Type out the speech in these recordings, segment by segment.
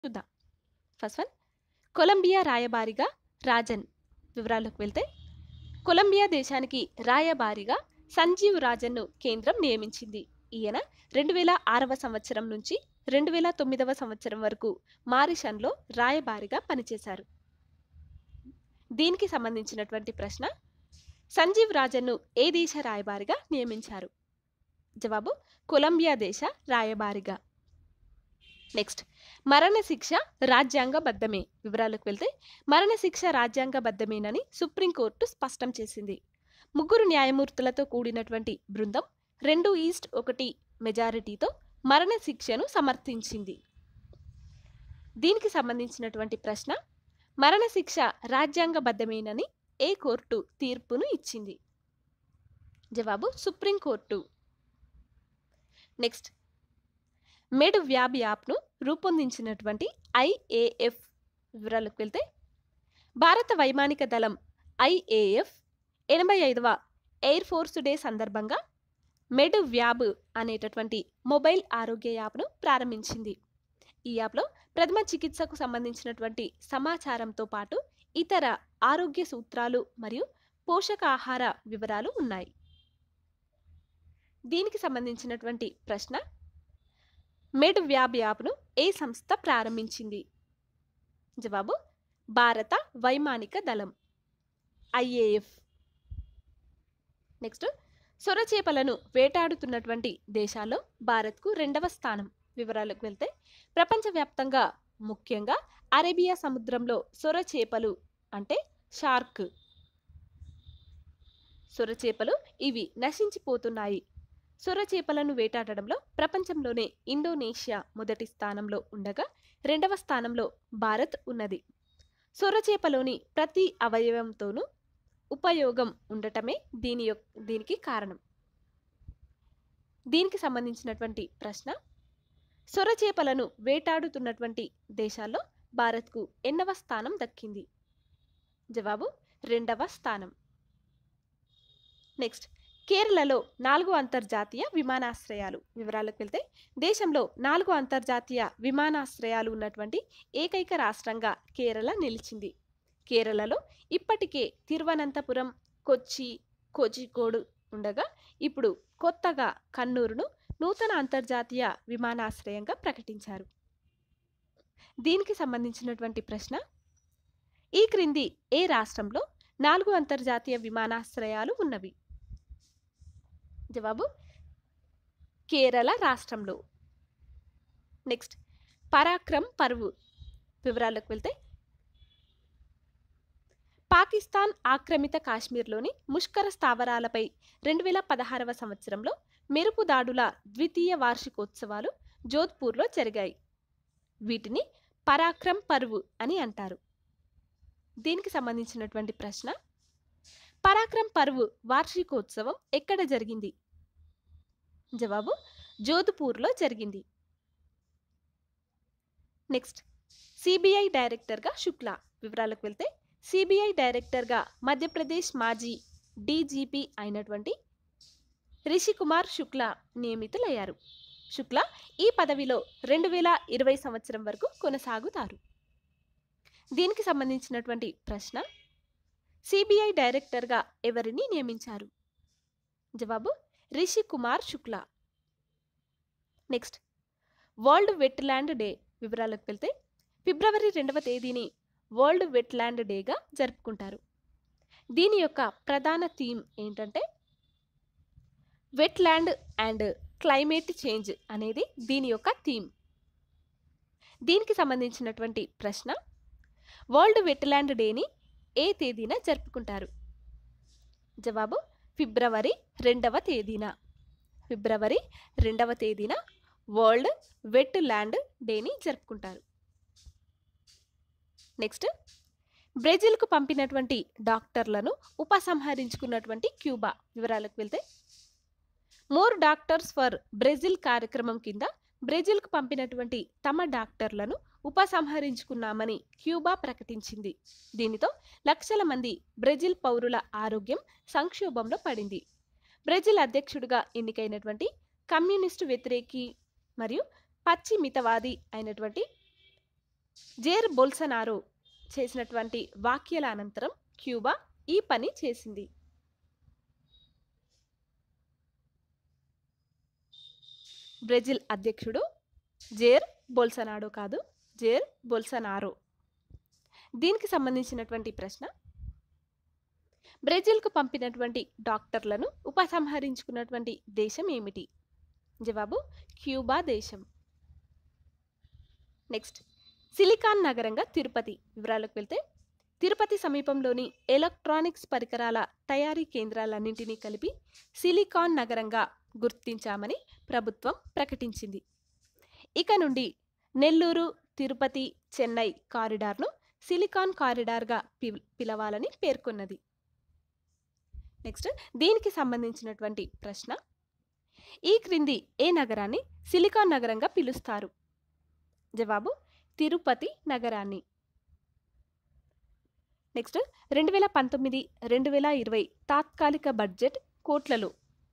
చూద్దాం first one Colombia రాయబారిగా రాజన్ వివరాలకు వెళ్తే కొలంబియా దేశానికి రాయబారిగా సంజీవ్ రాజన్ను కేంద్రం నియమించింది ఈయన రెండు వేల ఆరవ సంవత్సరం నుంచి రెండు వేల తొమ్మిదవ సంవత్సరం వరకు మారిషన్లో రాయబారిగా పనిచేశారు దీనికి సంబంధించినటువంటి ప్రశ్న సంజీవ్ రాజన్ను ఏ దేశ రాయబారిగా నియమించారు జవాబు కొలంబియా దేశ రాయబారిగా నెక్స్ట్ మరణశిక్ష రాజ్యాంగబద్ధమే వివరాలకు వెళ్తే మరణశిక్ష రాజ్యాంగబద్ధమేనని సుప్రీంకోర్టు స్పష్టం చేసింది ముగ్గురు న్యాయమూర్తులతో కూడినటువంటి బృందం రెండు ఈస్ట్ ఒకటి మెజారిటీతో మరణశిక్షను సమర్థించింది దీనికి సంబంధించినటువంటి ప్రశ్న మరణశిక్ష రాజ్యాంగబద్ధమేనని ఏ కోర్టు తీర్పును ఇచ్చింది జవాబు సుప్రీంకోర్టు నెక్స్ట్ మెడ్ వ్యాబ్ యాప్ను రూపొందించినటువంటి ఐఏఎఫ్ వివరాలకు వెళ్తే భారత వైమానిక దళం ఐఏఎఫ్ ఎనభై ఐదవ ఎయిర్ ఫోర్స్ డే సందర్భంగా మెడ్ వ్యాబ్ అనేటటువంటి మొబైల్ ఆరోగ్య యాప్ను ప్రారంభించింది ఈ యాప్లో ప్రథమ చికిత్సకు సంబంధించినటువంటి సమాచారంతో పాటు ఇతర ఆరోగ్య సూత్రాలు మరియు పోషకాహార వివరాలు ఉన్నాయి దీనికి సంబంధించినటువంటి ప్రశ్న మెడ్ వ్యాబ్ యాప్ను ఏ సంస్థ ప్రారంభించింది జవాబు భారత వైమానిక దళం ఐఏఎఫ్ నెక్స్ట్ సొరచేపలను వేటాడుతున్నటువంటి దేశాల్లో భారత్కు రెండవ స్థానం వివరాలకు వెళ్తే ప్రపంచవ్యాప్తంగా ముఖ్యంగా అరేబియా సముద్రంలో సొరచేపలు అంటే షార్క్ సొరచేపలు ఇవి నశించిపోతున్నాయి సొరచేపలను వేటాడడంలో ప్రపంచంలోనే ఇండోనేషియా మొదటి స్థానంలో ఉండగా రెండవ స్థానంలో భారత్ ఉన్నది సొరచేపలోని ప్రతి అవయవంతోనూ ఉపయోగం ఉండటమే దీని యొక్ దీనికి కారణం దీనికి సంబంధించినటువంటి ప్రశ్న సొరచేపలను వేటాడుతున్నటువంటి దేశాల్లో భారత్కు ఎన్నవ స్థానం దక్కింది జవాబు రెండవ స్థానం నెక్స్ట్ కేరళలో నాలుగు అంతర్జాతీయ విమానాశ్రయాలు వివరాలకు వెళ్తే దేశంలో నాలుగు అంతర్జాతీయ విమానాశ్రయాలు ఉన్నటువంటి ఏకైక రాష్ట్రంగా కేరళ నిలిచింది కేరళలో ఇప్పటికే తిరువనంతపురం కొచ్చి కోజికోడ్ ఉండగా ఇప్పుడు కొత్తగా కన్నూరును నూతన అంతర్జాతీయ విమానాశ్రయంగా ప్రకటించారు దీనికి సంబంధించినటువంటి ప్రశ్న ఈ క్రింది ఏ రాష్ట్రంలో నాలుగు అంతర్జాతీయ విమానాశ్రయాలు ఉన్నవి జవాబు కేరళ రాష్ట్రంలో నెక్స్ట్ పరాక్రమ్ పర్వ్ వివరాలకు వెళ్తే పాకిస్తాన్ ఆక్రమిత కాశ్మీర్లోని ముష్కర స్థావరాలపై రెండు వేల పదహారవ సంవత్సరంలో మెరుపు దాడుల ద్వితీయ వార్షికోత్సవాలు జోధ్పూర్లో జరిగాయి వీటిని పరాక్రమ్ పర్వ్ అని అంటారు దీనికి సంబంధించినటువంటి ప్రశ్న పరాక్రమ్ పర్వ్ వార్షికోత్సవం ఎక్కడ జరిగింది జవాబు జోధ్పూర్లో జరిగింది నెక్స్ట్ సిబిఐ డైరెక్టర్గా శుక్లా వివరాలకు వెళ్తే సిబిఐ డైరెక్టర్గా మధ్యప్రదేశ్ మాజీ డీజీపీ అయినటువంటి రిషికుమార్ శుక్లా నియమితులయ్యారు శుక్లా ఈ పదవిలో రెండు వేల ఇరవై సంవత్సరం వరకు కొనసాగుతారు దీనికి సంబంధించినటువంటి ప్రశ్న సిబిఐ డైరెక్టర్గా ఎవరిని నియమించారు జవాబు Rishi Kumar Shukla next world wetland day వివరాలకు వెళ్తే ఫిబ్రవరి రెండవ తేదీని వరల్డ్ వెట్లాండ్ డేగా జరుపుకుంటారు దీని యొక్క ప్రధాన థీమ్ ఏంటంటే వెట్లాండ్ అండ్ క్లైమేట్ చేంజ్ అనేది దీని యొక్క థీమ్ దీనికి సంబంధించినటువంటి ప్రశ్న వరల్డ్ వెట్లాండ్ డేని ఏ తేదీన జరుపుకుంటారు జవాబు ఫిబ్రవరి రెండవ తేదీన ఫిబ్రవరి రెండవ తేదీన వరల్డ్ వెట్ ల్యాండ్ డేని జరుపుకుంటారు నెక్స్ట్ బ్రెజిల్కు పంపినటువంటి డాక్టర్లను ఉపసంహరించుకున్నటువంటి క్యూబా వివరాలకు వెళ్తే మోర్ డాక్టర్స్ ఫర్ బ్రెజిల్ కార్యక్రమం కింద బ్రెజిల్కు పంపినటువంటి తమ డాక్టర్లను ఉపసంహరించుకున్నామని క్యూబా ప్రకటించింది దీనితో లక్షల మంది బ్రెజిల్ పౌరుల ఆరోగ్యం సంక్షోభంలో పడింది బ్రెజిల్ అధ్యక్షుడిగా ఎన్నికైనటువంటి కమ్యూనిస్టు వ్యతిరేకి మరియు పచ్చి మితవాది అయినటువంటి జేర్ బొల్సనారో చేసినటువంటి వ్యాఖ్యల అనంతరం క్యూబా ఈ పని చేసింది బ్రెజిల్ అధ్యక్షుడు జేర్ బొల్సనాడో కాదు జేర్ బొల్సనారో దీనికి సంబంధించినటువంటి ప్రశ్న బ్రెజిల్కు పంపినటువంటి డాక్టర్లను ఉపసంహరించుకున్నటువంటి దేశం ఏమిటి జవాబు క్యూబా దేశం నెక్స్ట్ సిలికాన్ నగరంగా తిరుపతి వివరాలకు వెళ్తే తిరుపతి సమీపంలోని ఎలక్ట్రానిక్స్ పరికరాల తయారీ కేంద్రాలన్నింటినీ కలిపి సిలికాన్ నగరంగా గుర్తించామని ప్రభుత్వం ప్రకటించింది ఇక నుండి నెల్లూరు తిరుపతి చెన్నై కారిడార్ను సిలికాన్ కారిడార్గా పి- పిలవాలని పేర్కొన్నది నెక్స్ట్ దీనికి సంబంధించినటువంటి ప్రశ్న ఈ క్రింది ఏ నగరాన్ని సిలికాన్ నగరంగా పిలుస్తారు జవాబు తిరుపతి నగరాన్ని నెక్స్ట్ రెండు వేల పంతొమ్మిది రెండు వేల ఇరవై తాత్కాలిక బడ్జెట్ కోట్లలో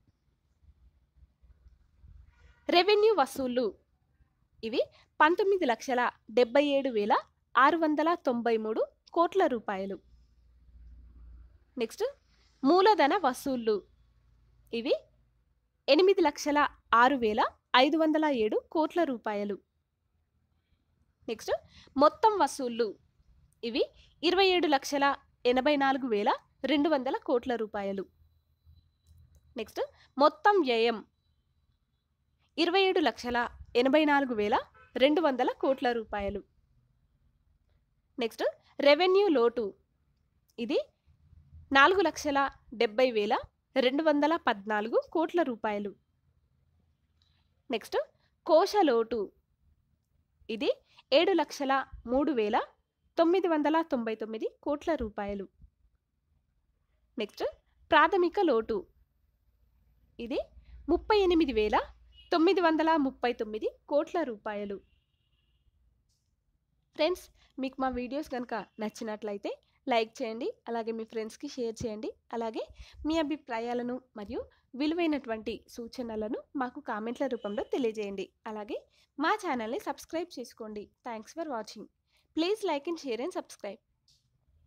రెవెన్యూ వసూళ్లు ఇవి పంతొమ్మిది లక్షల డెబ్బై ఏడు వేల ఆరు వందల తొంభై మూడు కోట్ల రూపాయలు నెక్స్ట్ మూలధన వసూళ్లు ఇవి ఎనిమిది లక్షల ఆరు వేల ఐదు వందల ఏడు కోట్ల రూపాయలు నెక్స్ట్ మొత్తం వసూళ్లు ఇవి ఇరవై ఏడు లక్షల ఎనభై నాలుగు వేల రెండు వందల కోట్ల రూపాయలు నెక్స్ట్ మొత్తం వ్యయం ఇరవై ఏడు లక్షల ఎనభై నాలుగు వేల రెండు వందల కోట్ల రూపాయలు నెక్స్ట్ రెవెన్యూ లోటు ఇది నాలుగు లక్షల డెబ్బై వేల రెండు వందల పద్నాలుగు కోట్ల రూపాయలు నెక్స్ట్ కోశ లోటు ఇది ఏడు లక్షల మూడు వేల తొమ్మిది వందల తొంభై తొమ్మిది కోట్ల రూపాయలు నెక్స్ట్ ప్రాథమిక లోటు ఇది ముప్పై ఎనిమిది వేల తొమ్మిది వందల ముప్పై తొమ్మిది కోట్ల రూపాయలు ఫ్రెండ్స్ మీకు మా వీడియోస్ కనుక నచ్చినట్లయితే లైక్ చేయండి అలాగే మీ ఫ్రెండ్స్కి షేర్ చేయండి అలాగే మీ అభిప్రాయాలను మరియు విలువైనటువంటి సూచనలను మాకు కామెంట్ల రూపంలో తెలియజేయండి అలాగే మా ఛానల్ని సబ్స్క్రైబ్ చేసుకోండి thanks for watching please like and share and subscribe